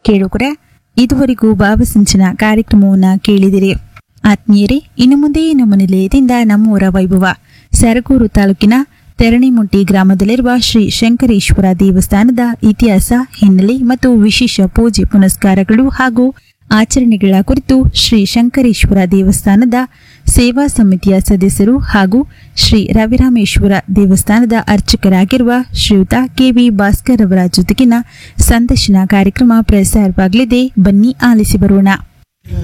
ಕೇಳುಗರೆ ಇದುವರೆಗೂ ಭಾವಸಿಂಚನ ಕಾರ್ಯಕ್ರಮವನ್ನು ಕೇಳಿದಿರಿ ಆತ್ಮೀಯರೇ ಇನ್ನು ಮುಂದೆ ನಮ್ಮ ನಿಲಯದಿಂದ ನಮ್ಮೂರ ವೈಭವ ಸರಗೂರು ತಾಲೂಕಿನ ತೆರಣಿಮುಂಟಿ ಗ್ರಾಮದಲ್ಲಿರುವ ಶ್ರೀ ಶಂಕರೇಶ್ವರ ದೇವಸ್ಥಾನದ ಇತಿಹಾಸ ಹಿನ್ನೆಲೆ ಮತ್ತು ವಿಶೇಷ ಪೂಜೆ ಪುನಸ್ಕಾರಗಳು ಹಾಗೂ ಆಚರಣೆಗಳ ಕುರಿತು ಶ್ರೀ ಶಂಕರೇಶ್ವರ ದೇವಸ್ಥಾನದ ಸೇವಾ ಸಮಿತಿಯ ಸದಸ್ಯರು ಹಾಗೂ ಶ್ರೀ ರವಿರಾಮೇಶ್ವರ ದೇವಸ್ಥಾನದ ಅರ್ಚಕರಾಗಿರುವ ಶ್ರೀಯುತ ಕೆವಿ ಭಾಸ್ಕರ್ ಅವರ ಜೊತೆಗಿನ ಸಂದರ್ಶನ ಕಾರ್ಯಕ್ರಮ ಪ್ರಸಾರವಾಗಲಿದೆ ಬನ್ನಿ ಆಲಿಸಿ ಬರೋಣ